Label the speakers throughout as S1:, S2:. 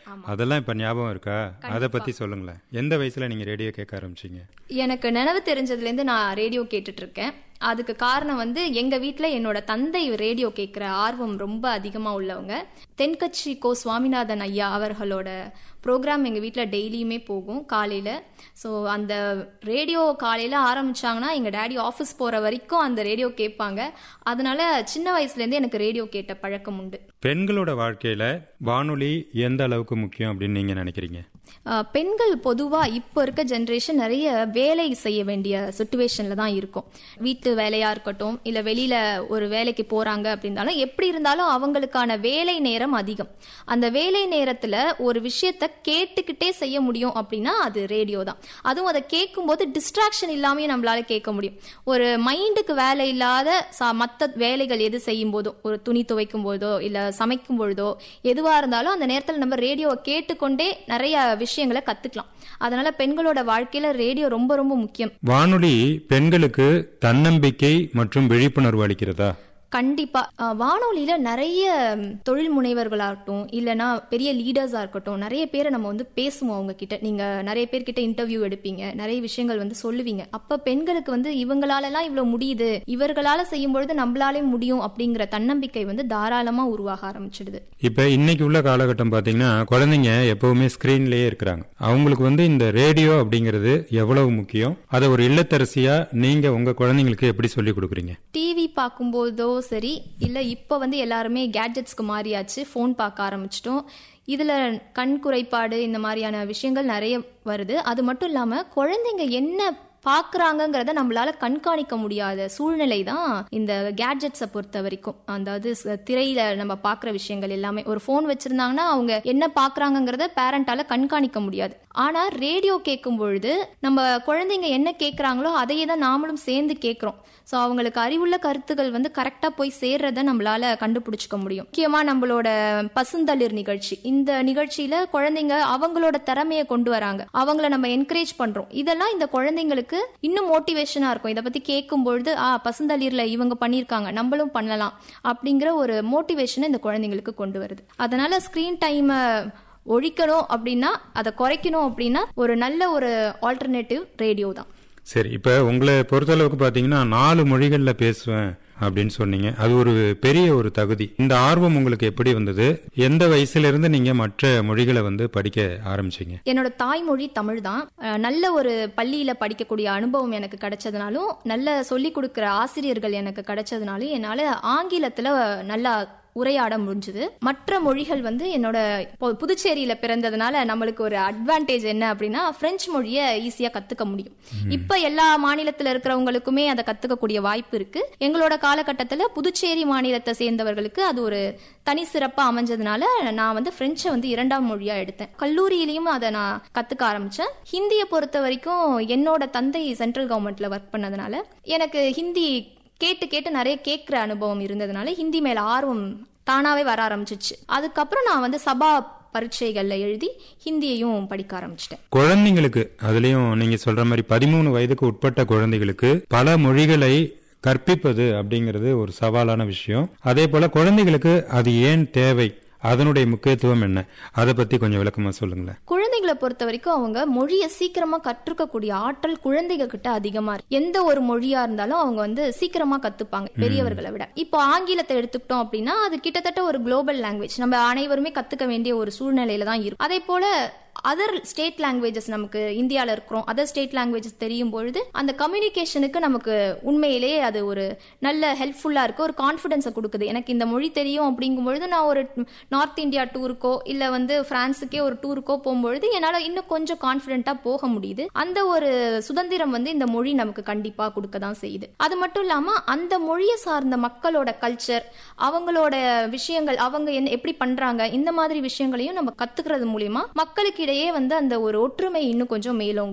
S1: அதெல்லாம் இப்ப ஞாபகம் இருக்கா அதை பத்தி சொல்லுங்களேன் எந்த வயசுல நீங்க ரேடியோ கேட்க ஆரம்பிச்சீங்க
S2: எனக்கு நினைவு தெரிஞ்சதுலேருந்து நான் ரேடியோ கேட்டுட்டு இருக்கேன் அதுக்கு காரணம் வந்து எங்க வீட்ல என்னோட தந்தை ரேடியோ கேட்குற ஆர்வம் ரொம்ப அதிகமா உள்ளவங்க தென்கட்சி கோ சுவாமிநாதன் ஐயா அவர்களோட ப்ரோக்ராம் எங்க வீட்ல டெய்லியுமே போகும் காலையில ஸோ அந்த ரேடியோ காலையில ஆரம்பிச்சாங்கன்னா எங்க டேடி ஆஃபீஸ் போற வரைக்கும் அந்த ரேடியோ கேட்பாங்க அதனால சின்ன வயசுலேருந்து எனக்கு ரேடியோ கேட்ட பழக்கம் உண்டு
S1: பெண்களோட வாழ்க்கையில வானொலி எந்த அளவுக்கு முக்கியம் அப்படின்னு நீங்க நினைக்கிறீங்க
S2: அஹ், பெண்கள் பொதுவா இப்போ இருக்க ஜென்ரேஷன் நிறைய வேலை செய்ய வேண்டிய சுச்சுவேஷன்ல தான் இருக்கும் வீட்டு வேலையா இருக்கட்டும் இல்ல வெளியில ஒரு வேலைக்கு போறாங்க அப்படின்னாலும் எப்படி இருந்தாலும் அவங்களுக்கான வேலை நேரம் அதிகம் அந்த வேலை நேரத்துல ஒரு விஷயத்த கேட்டுக்கிட்டே செய்ய முடியும் அப்படின்னா அது ரேடியோ தான் அதுவும் அதை கேட்கும்போது டிஸ்ட்ராக்ஷன் இல்லாமயே நம்மளால கேட்க முடியும் ஒரு மைண்டுக்கு வேலை இல்லாத ச- மத்த வேலைகள் எது செய்யும் போதோ ஒரு துணி துவைக்கும் போதோ இல்ல சமைக்கும் பொழுதோ எதுவா இருந்தாலும் அந்த நேரத்துல நம்ம ரேடியோவை கேட்டுக்கொண்டே நிறைய விஷயங்களை கத்துக்கலாம் அதனால பெண்களோட வாழ்க்கையில ரேடியோ ரொம்ப ரொம்ப முக்கியம்
S1: வானொலி பெண்களுக்கு தன்னம்பிக்கை மற்றும் விழிப்புணர்வு அளிக்கிறதா
S2: கண்டிப்பா அஹ், வானொலியில நிறைய ம், தொழில் முனைவர்களாகட்டும் இல்லனா பெரிய லீடர்ஸா இருக்கட்டும் நிறைய பேரை நம்ம வந்து பேசுவோம் அவங்க கிட்ட நீங்க நிறைய பேர்கிட்ட இன்டர்வியூ எடுப்பீங்க நிறைய விஷயங்கள் வந்து சொல்லுவீங்க அப்ப பெண்களுக்கு வந்து இவங்களாலலாம் இவ்வளவு முடியுது இவர்களால செய்யும் பொழுது நம்மளாலே முடியும் அப்படிங்கிற தன்னம்பிக்கை வந்து தாராளமா உருவாக ஆரம்பிச்சிடுது
S1: இப்ப இன்னைக்கு உள்ள காலகட்டம் பாத்தீங்கன்னா குழந்தைங்க எப்பவுமே ஸ்கிரீன்லயே இருக்கிறாங்க அவங்களுக்கு வந்து இந்த ரேடியோ அப்படிங்கிறது எவ்வளவு முக்கியம் அதை ஒரு இல்லத்தரசியா நீங்க உங்க குழந்தைங்களுக்கு எப்படி சொல்லி கொடுக்குறீங்க
S2: டிவி பார்க்கும்போதோ சரி இல்ல இப்ப வந்து எல்லாருமே கேட்ஜெட்ஸ்க்கு மாறியாச்சு ஃபோன் பார்க்க ஆரம்பிச்சிட்டோம் இதுல கண் குறைபாடு இந்த மாதிரியான விஷயங்கள் நிறைய வருது அது மட்டும் இல்லாம குழந்தைங்க என்ன பாக்குறாங்கங்கிறத நம்மளால கண்காணிக்க முடியாத சூழ்நிலை தான் இந்த கேட்ஜெட்ஸை பொறுத்த வரைக்கும் அதாவது ச- திரையில நம்ம பாக்குற விஷயங்கள் எல்லாமே ஒரு ஃபோன் வச்சிருந்தாங்கன்னா அவங்க என்ன பாக்குறாங்கங்கிறத பேரண்டால கண்காணிக்க முடியாது ஆனா ரேடியோ கேட்கும் பொழுது நம்ம குழந்தைங்க என்ன கேட்கறாங்களோ அதையே தான் நாமளும் சேர்ந்து கேட்கிறோம் ஸோ அவங்களுக்கு அறிவுள்ள கருத்துக்கள் வந்து கரெக்டாக போய் சேர்றத நம்மளால கண்டுபிடிச்சிக்க முடியும் முக்கியமா நம்மளோட பசுந்தளிர் நிகழ்ச்சி இந்த நிகழ்ச்சியில குழந்தைங்க அவங்களோட திறமையை கொண்டு வராங்க அவங்கள நம்ம என்கரேஜ் பண்றோம் இதெல்லாம் இந்த குழந்தைங்களுக்கு இன்னும் மோட்டிவேஷனா இருக்கும் இதை பத்தி கேட்கும் பொழுது ஆ பசுந்தளிர்ல இவங்க பண்ணியிருக்காங்க நம்மளும் பண்ணலாம் அப்படிங்கிற ஒரு மோட்டிவேஷனை இந்த குழந்தைங்களுக்கு கொண்டு வருது அதனால ஸ்கிரீன் டைமை ஒழிக்கணும் அப்படின்னா அதை குறைக்கணும் அப்படின்னா ஒரு நல்ல ஒரு ஆல்டர்னேட்டிவ் ரேடியோ தான்
S1: சரி இப்ப உங்களை பொறுத்தளவுக்கு பாத்தீங்கன்னா நாலு மொழிகள்ல பேசுவேன் அப்படின்னு சொன்னீங்க அது ஒரு பெரிய ஒரு தகுதி இந்த ஆர்வம் உங்களுக்கு எப்படி வந்தது எந்த வயசுல இருந்து நீங்க மற்ற மொழிகளை வந்து படிக்க ஆரம்பிச்சீங்க
S2: என்னோட தாய்மொழி தமிழ் தான் அஹ் நல்ல ஒரு பள்ளியில படிக்கக்கூடிய அனுபவம் எனக்கு கிடைச்சதுனாலும் நல்ல சொல்லிக் கொடுக்கிற ஆசிரியர்கள் எனக்கு கிடைச்சதுனாலும் என்னால ஆங்கிலத்துல நல்லா உரையாட முடிஞ்சுது மற்ற மொழிகள் வந்து என்னோட இப்போ புதுச்சேரியில பிறந்ததுனால நம்மளுக்கு ஒரு அட்வான்டேஜ் என்ன அப்படின்னா பிரெஞ்சு மொழியை ஈஸியா கத்துக்க முடியும் இப்ப எல்லா மாநிலத்துல இருக்கிறவங்களுக்குமே அதை கத்துக்கக்கூடிய வாய்ப்பு இருக்கு எங்களோட காலகட்டத்துல புதுச்சேரி மாநிலத்தை சேர்ந்தவர்களுக்கு அது ஒரு தனி சிறப்பா அமைஞ்சதுனால நான் வந்து பிரெஞ்சை வந்து இரண்டாம் மொழியா எடுத்தேன் கல்லூரியிலையும் அதை நான் கத்துக்க ஆரம்பிச்சேன் ஹிந்தியை பொறுத்த வரைக்கும் என்னோட தந்தை சென்ட்ரல் கவர்மெண்ட்ல ஒர்க் பண்ணதுனால எனக்கு ஹிந்தி கேட்டு கேட்டு நிறைய கேட்கிற அனுபவம் இருந்ததுனால ஹிந்தி மேல ஆர்வம் தானாவே வர ஆரம்பிச்சிச்சு அதுக்கப்புறம் நான் வந்து சபா பரீட்சைகள்ல எழுதி ஹிந்தியையும் படிக்க ஆரம்பிச்சிட்டேன்
S1: குழந்தைங்களுக்கு அதுலயும் நீங்க சொல்ற மாதிரி பதிமூணு வயதுக்கு உட்பட்ட குழந்தைகளுக்கு பல மொழிகளை கற்பிப்பது அப்படிங்கிறது ஒரு சவாலான விஷயம் அதே போல குழந்தைகளுக்கு அது ஏன் தேவை அதனுடைய முக்கியத்துவம் என்ன அதை பத்தி கொஞ்சம் விளக்கமா சொல்லுங்களேன்
S2: குழந்தைகளை பொறுத்த வரைக்கும் அவங்க மொழியை சீக்கிரமா கற்றுக்கக்கூடிய ஆற்றல் குழந்தைங்க கிட்ட அதிகமா இருக்கு எந்த ஒரு மொழியா இருந்தாலும் அவங்க வந்து சீக்கிரமா கத்துப்பாங்க பெரியவர்களை விட இப்போ ஆங்கிலத்தை எடுத்துக்கிட்டோம் அப்படின்னா அது கிட்டத்தட்ட ஒரு குளோபல் லாங்குவேஜ் நம்ம அனைவருமே கத்துக்க வேண்டிய ஒரு சூழ்நிலையில தான் இருக்கும் அதே போல அதர் ஸ்டேட் லாங்குவேஜஸ் நமக்கு இந்தியாவில் இருக்கிறோம் அதர் ஸ்டேட் லாங்குவேஜஸ் தெரியும் பொழுது அந்த கம்யூனிகேஷனுக்கு நமக்கு உண்மையிலேயே அது ஒரு நல்ல ஹெல்ப்ஃபுல்லாக இருக்கு ஒரு கான்ஃபிடென்ஸை கொடுக்குது எனக்கு இந்த மொழி தெரியும் அப்படிங்கும் பொழுது நான் ஒரு நார்த் இந்தியா டூருக்கோ இல்லை வந்து பிரான்ஸுக்கே ஒரு டூருக்கோ போகும்பொழுது என்னால் இன்னும் கொஞ்சம் கான்ஃபிடென்ட்டாக போக முடியுது அந்த ஒரு சுதந்திரம் வந்து இந்த மொழி நமக்கு கண்டிப்பாக கொடுக்க தான் செய்யுது அது மட்டும் இல்லாமல் அந்த மொழியை சார்ந்த மக்களோட கல்ச்சர் அவங்களோட விஷயங்கள் அவங்க என்ன எப்படி பண்றாங்க இந்த மாதிரி விஷயங்களையும் நம்ம கத்துக்கிறது மூலியமா மக்களுக்கு இடையே வந்து அந்த ஒரு ஒற்றுமை இன்னும் கொஞ்சம் மேலோங்குது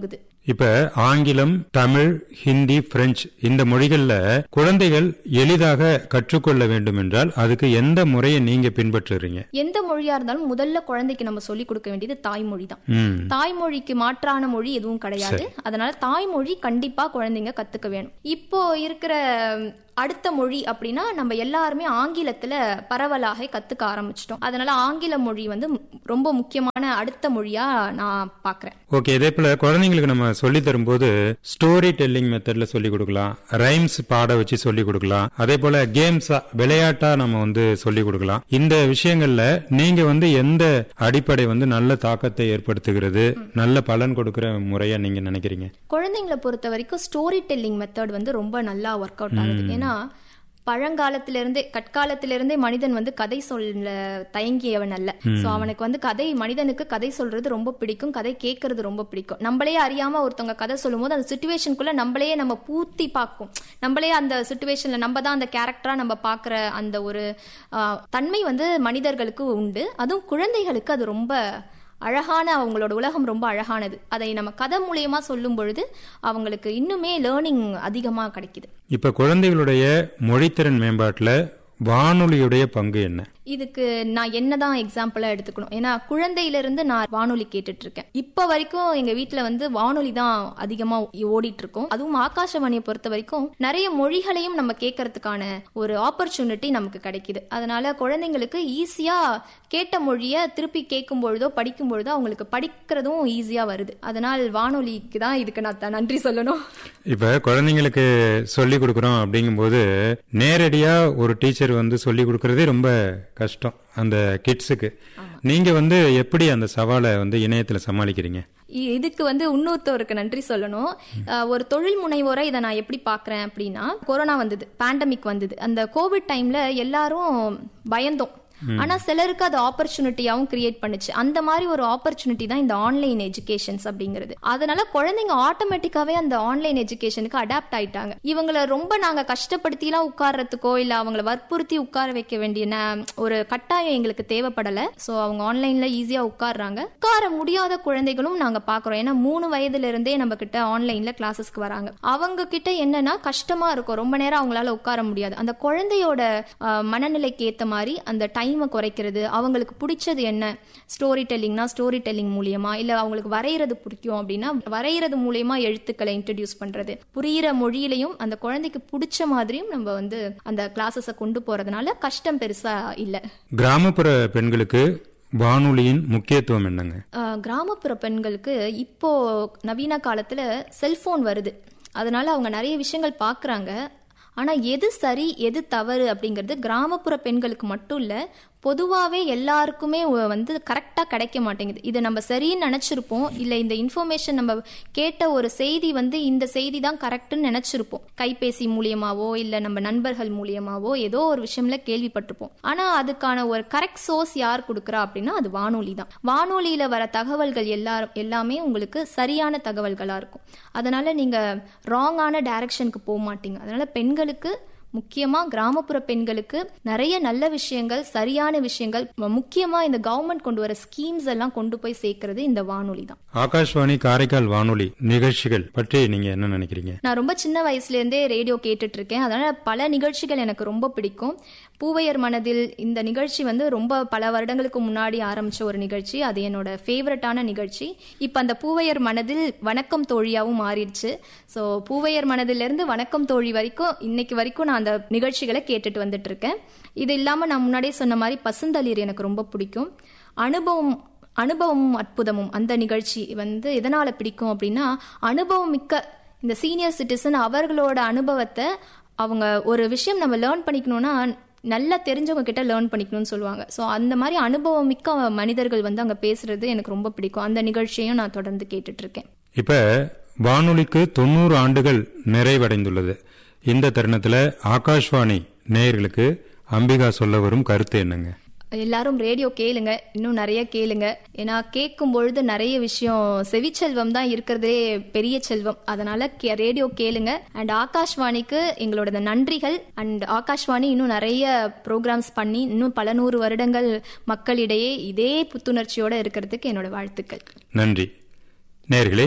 S1: இப்ப ஆங்கிலம் தமிழ் ஹிந்தி பிரெஞ்சு இந்த மொழிகள்ல குழந்தைகள் எளிதாக கற்றுக்கொள்ள வேண்டும் என்றால் அதுக்கு எந்த முறையை நீங்க பின்பற்றுறீங்க
S2: எந்த மொழியா இருந்தாலும் முதல்ல குழந்தைக்கு நம்ம சொல்லி கொடுக்க வேண்டியது தாய்மொழி தான்
S1: ம்
S2: தாய்மொழிக்கு மாற்றான மொழி எதுவும் கிடையாது அதனால தாய்மொழி கண்டிப்பா குழந்தைங்க கத்துக்க வேணும் இப்போ இருக்கிற ம், அடுத்த மொழி அப்படின்னா நம்ம எல்லாருமே ஆங்கிலத்துல பரவலாக கத்துக்க ஆரம்பிச்சிட்டோம் அதனால ஆங்கில மொழி வந்து ம், ரொம்ப முக்கியமான அடுத்த மொழியா நான் பாக்குறேன்
S1: ஓகே இதே போல குழந்தைங்களுக்கு நம்ம சொல்லி தரும்போது ஸ்டோரி டெல்லிங் மெத்தட்ல சொல்லி கொடுக்கலாம் ரைம்ஸ் பாட வச்சு சொல்லி கொடுக்கலாம் அதே போல கேம்ஸா விளையாட்டா நம்ம வந்து சொல்லி கொடுக்கலாம் இந்த விஷயங்கள்ல நீங்க வந்து எந்த அடிப்படை வந்து நல்ல தாக்கத்தை ஏற்படுத்துகிறது நல்ல பலன் கொடுக்கிற முறையா நீங்க நினைக்கிறீங்க
S2: குழந்தைங்களை பொறுத்த வரைக்கும் ஸ்டோரி டெல்லிங் மெத்தட் வந்து ரொம்ப நல்லா ஒர்க் அவுட் ஆகுது ஏன்னா பழங்காலத்திலிருந்தே கற்காலத்திலிருந்தே மனிதன் வந்து கதை சொல்ல தயங்கியவன் அல்ல சோ அவனுக்கு வந்து கதை மனிதனுக்கு கதை சொல்றது ரொம்ப பிடிக்கும் கதை கேட்கறது ரொம்ப பிடிக்கும் நம்மளே அறியாம ஒருத்தவங்க கதை சொல்லும்போது அந்த சுச்சுவேஷனுக்குள்ள நம்மளே நம்ம பூத்தி பார்க்கும் நம்மளே அந்த சுச்சுவேஷன்ல நம்ம தான் அந்த கேரக்டரா நம்ம பாக்குற அந்த ஒரு ஆஹ், தன்மை வந்து மனிதர்களுக்கு உண்டு அதுவும் குழந்தைகளுக்கு அது ரொம்ப அழகான அவங்களோட உலகம் ரொம்ப அழகானது அதை நம்ம கதை மூலியமா சொல்லும் பொழுது அவங்களுக்கு இன்னுமே லேர்னிங் அதிகமா கிடைக்குது
S1: இப்ப குழந்தைகளுடைய மொழித்திறன் மேம்பாட்டுல வானொலியுடைய பங்கு என்ன
S2: இதுக்கு நான் என்னதான் எக்ஸாம்பிளா எடுத்துக்கணும் ஏன்னா குழந்தையிலிருந்து நான் வானொலி கேட்டுட்டு இருக்கேன் இப்ப வரைக்கும் எங்க வீட்ல வந்து வானொலி தான் அதிகமா ஓடிட்டு இருக்கும் அதுவும் ஆகாஷவாணியை பொறுத்த வரைக்கும் நிறைய மொழிகளையும் நம்ம கேட்கறதுக்கான ஒரு ஆப்பர்ச்சுனிட்டி நமக்கு கிடைக்குது அதனால குழந்தைங்களுக்கு ஈஸியா கேட்ட மொழியை திருப்பி கேட்கும் பொழுதோ படிக்கும் பொழுதோ அவங்களுக்கு படிக்கிறதும் ஈஸியா வருது அதனால் வானொலிக்கு தான் இதுக்கு நான் த- நன்றி சொல்லணும்
S1: இப்ப குழந்தைங்களுக்கு சொல்லி கொடுக்கறோம் அப்படிங்கும்போது நேரடியா ஒரு டீச்சர் வந்து சொல்லி கொடுக்கறதே ரொம்ப கஷ்டம் அந்த கிட்ஸுக்கு நீங்க வந்து எப்படி அந்த சவாலை வந்து இணையத்துல சமாளிக்கிறீங்க
S2: இ- இதுக்கு வந்து இன்னொருத்தவருக்கு நன்றி சொல்லணும் அஹ், ஒரு தொழில் முனைவோரை இதை நான் எப்படி பார்க்கறேன் அப்படின்னா கொரோனா வந்தது பேண்டமிக் வந்தது அந்த கோவிட் டைம்ல எல்லாரும் பயந்தோம் ஆனா சிலருக்கு அது ஆப்பர்ச்சுனிட்டியாவும் கிரியேட் பண்ணுச்சு அந்த மாதிரி ஒரு ஆப்பர்ச்சுனிட்டி தான் இந்த ஆன்லைன் எஜுகேஷன்ஸ் அப்படிங்கிறது அதனால குழந்தைங்க ஆட்டோமேட்டிக்காவே அந்த ஆன்லைன் எஜுகேஷனுக்கு அடாப்ட் ஆயிட்டாங்க இவங்கள ரொம்ப நாங்க கஷ்டப்படுத்திலாம் உட்கார்றதுக்கோ இல்ல அவங்கள வற்புறுத்தி உட்கார வைக்க வேண்டிய ந- ஒரு கட்டாயம் எங்களுக்கு தேவைப்படல சோ அவங்க ஆன்லைன்ல ஈஸியா உட்கார்றாங்க உட்கார முடியாத குழந்தைகளும் நாங்க பாக்குறோம் ஏன்னா மூணு வயதுல இருந்தே நம்ம கிட்ட ஆன்லைன்ல கிளாஸஸ்க்கு வராங்க அவங்க கிட்ட என்னன்னா கஷ்டமா இருக்கும் ரொம்ப நேரம் அவங்களால உட்கார முடியாது அந்த குழந்தையோட அஹ், மனநிலைக்கு ஏத்த மாதிரி அந்த டைமை குறைக்கிறது அவங்களுக்கு பிடிச்சது என்ன ஸ்டோரி டெல்லிங்னா ஸ்டோரி டெல்லிங் மூலியமா இல்ல அவங்களுக்கு வரைகிறது பிடிக்கும் அப்படின்னா வரைகிறது மூலியமா எழுத்துக்களை இன்ட்ரடியூஸ் பண்றது புரியிற மொழியிலையும் அந்த குழந்தைக்கு பிடிச்ச மாதிரியும் நம்ம வந்து அந்த கிளாஸஸை கொண்டு போறதுனால கஷ்டம் பெருசா இல்ல
S1: கிராமப்புற பெண்களுக்கு வானொலியின் முக்கியத்துவம் என்னங்க
S2: ஆஹ் கிராமப்புற பெண்களுக்கு இப்போ நவீன காலத்துல செல்போன் வருது அதனால அவங்க நிறைய விஷயங்கள் பார்க்கறாங்க ஆனா எது சரி எது தவறு அப்படிங்கிறது கிராமப்புற பெண்களுக்கு மட்டும் இல்ல பொதுவாகவே எல்லாருக்குமே ஒ- வந்து கரெக்டாக கிடைக்க மாட்டேங்குது இதை நம்ம சரின்னு நினச்சிருப்போம் இல்லை இந்த இன்ஃபர்மேஷன் நம்ம கேட்ட ஒரு செய்தி வந்து இந்த செய்தி தான் கரெக்டுன்னு நினச்சிருப்போம் கைபேசி மூலியமாவோ இல்லை நம்ம நண்பர்கள் மூலியமாவோ ஏதோ ஒரு விஷயம்ல கேள்விப்பட்டிருப்போம் ஆனால் அதுக்கான ஒரு கரெக்ட் சோர்ஸ் யார் கொடுக்குறா அப்படின்னா அது வானொலி தான் வானொலியில் வர தகவல்கள் எல்லாரும் எல்லாமே உங்களுக்கு சரியான தகவல்களாக இருக்கும் அதனால நீங்கள் ராங்கான டைரக்ஷனுக்கு போக மாட்டீங்க அதனால பெண்களுக்கு முக்கியமா கிராமப்புற பெண்களுக்கு நிறைய நல்ல விஷயங்கள் சரியான விஷயங்கள் ம- முக்கியமா இந்த கவர்மெண்ட் கொண்டு வர ஸ்கீம்ஸ் எல்லாம் கொண்டு போய் சேர்க்கறது இந்த வானொலி தான்
S1: ஆகாஷ்வாணி காரைக்கால் வானொலி நிகழ்ச்சிகள் பற்றி நீங்க என்ன நினைக்கிறீங்க
S2: நான் ரொம்ப சின்ன வயசுல இருந்தே ரேடியோ கேட்டுட்டு இருக்கேன் அதனால பல நிகழ்ச்சிகள் எனக்கு ரொம்ப பிடிக்கும் பூவையர் மனதில் இந்த நிகழ்ச்சி வந்து ரொம்ப பல வருடங்களுக்கு முன்னாடி ஆரம்பிச்ச ஒரு நிகழ்ச்சி அது என்னோட ஃபேவரட்டான நிகழ்ச்சி இப்போ அந்த பூவையர் மனதில் வணக்கம் தோழியாவும் மாறிடுச்சு ஸோ பூவையர் மனதிலிருந்து வணக்கம் தோழி வரைக்கும் இன்னைக்கு வரைக்கும் நான் அந்த நிகழ்ச்சிகளை கேட்டுட்டு வந்துட்டு இருக்கேன் இது இல்லாம நான் முன்னாடியே சொன்ன மாதிரி பசுந்தளிர் எனக்கு ரொம்ப பிடிக்கும் அனுபவம் அனுபவமும் அற்புதமும் அந்த நிகழ்ச்சி வந்து எதனால பிடிக்கும் அப்படின்னா அனுபவம் மிக்க இந்த சீனியர் சிட்டிசன் அவர்களோட அனுபவத்தை அவங்க ஒரு விஷயம் நம்ம லேர்ன் பண்ணிக்கணும்னா நல்லா தெரிஞ்சவங்க கிட்ட லேர்ன் பண்ணிக்கணும்னு சொல்லுவாங்க ஸோ அந்த மாதிரி அனுபவம் மிக்க மனிதர்கள் வந்து அங்கே பேசுறது எனக்கு ரொம்ப பிடிக்கும் அந்த நிகழ்ச்சியையும் நான் தொடர்ந்து கேட்டுட்டு இருக்கேன்
S1: இப்ப வானொலிக்கு தொண்ணூறு ஆண்டுகள் நிறைவடைந்துள்ளது இந்த தருணத்துல ஆகாஷ்வாணி நேயர்களுக்கு அம்பிகா சொல்ல வரும் கருத்து என்னங்க
S2: எல்லாரும் ரேடியோ கேளுங்க இன்னும் நிறைய கேளுங்க ஏன்னா கேட்கும் பொழுது நிறைய விஷயம் செவிச்செல்வம் தான் இருக்கிறதே பெரிய செல்வம் அதனால கே- ரேடியோ கேளுங்க அண்ட் ஆகாஷ்வாணிக்கு எங்களோட இந்த நன்றிகள் அண்ட் ஆகாஷ்வாணி இன்னும் நிறைய ப்ரோக்ராம்ஸ் பண்ணி இன்னும் பல நூறு வருடங்கள் மக்களிடையே இதே புத்துணர்ச்சியோட இருக்கிறதுக்கு என்னோட வாழ்த்துக்கள்
S1: நன்றி நேர்களே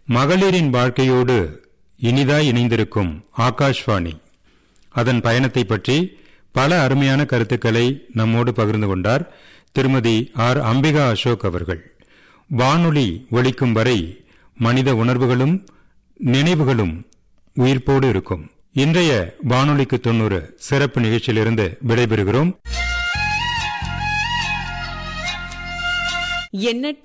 S1: மகளிரின் வாழ்க்கையோடு இனிதாய் இணைந்திருக்கும் ஆகாஷ்வாணி அதன் பயணத்தை பற்றி பல அருமையான கருத்துக்களை நம்மோடு பகிர்ந்து கொண்டார் திருமதி ஆர் அம்பிகா அசோக் அவர்கள் வானொலி ஒலிக்கும் வரை மனித உணர்வுகளும் நினைவுகளும் உயிர்ப்போடு இருக்கும் இன்றைய வானொலிக்கு தொண்ணூறு சிறப்பு நிகழ்ச்சியிலிருந்து விடைபெறுகிறோம்
S3: எண்ணற்ற